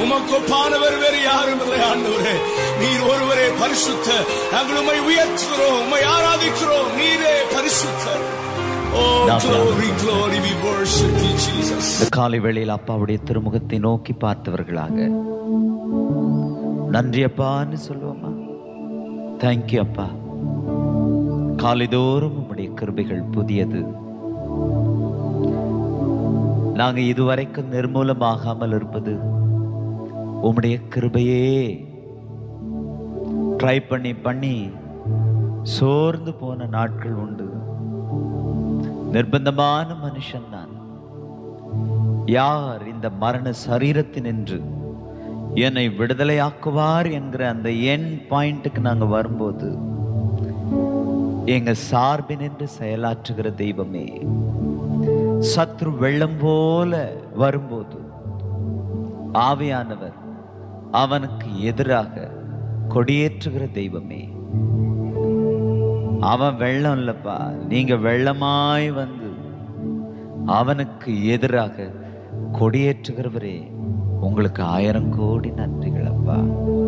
உமக்கு ஒப்பானவர் வேறு யாரும் இல்லை ஆண்டவரே நீர் ஒருவரே பரிசுத்த நாங்கள் உம்மை உயர்த்துகிறோம் உம்மை ஆராதிக்கிறோம் நீரே பரிசுத்தர் ஓ நாம் glory glory we worship you Jesus இந்த காலை வேளையில் அப்பாவுடைய திருமுகத்தை நோக்கி பார்த்தவர்களாக நன்றி அப்பான்னு சொல்லுவோமா தேங்க்யூ அப்பா காலைதோறும் உம்முடைய கிருபைகள் புதியது நாங்க இதுவரைக்கும் நிர்மூலமாகாமல் இருப்பது உம்முடைய கிருபையே ட்ரை பண்ணி பண்ணி சோர்ந்து போன நாட்கள் உண்டு நிர்பந்தமான மனுஷன் நான் யார் இந்த மரண சரீரத்தினின்று என்னை விடுதலையாக்குவார் என்கிற அந்த என் பாயிண்ட்டுக்கு நாங்க வரும்போது எங்க சார்பினின்று செயலாற்றுகிற தெய்வமே சத்ரு வெள்ளம் போல வரும்போது ஆவியானவர் அவனுக்கு எதிராக கொடியேற்றுகிற தெய்வமே அவன் வெள்ளம் இல்லப்பா நீங்க வெள்ளமாய் வந்து அவனுக்கு எதிராக கொடியேற்றுகிறவரே உங்களுக்கு ஆயிரம் கோடி நன்றிகள் அப்பா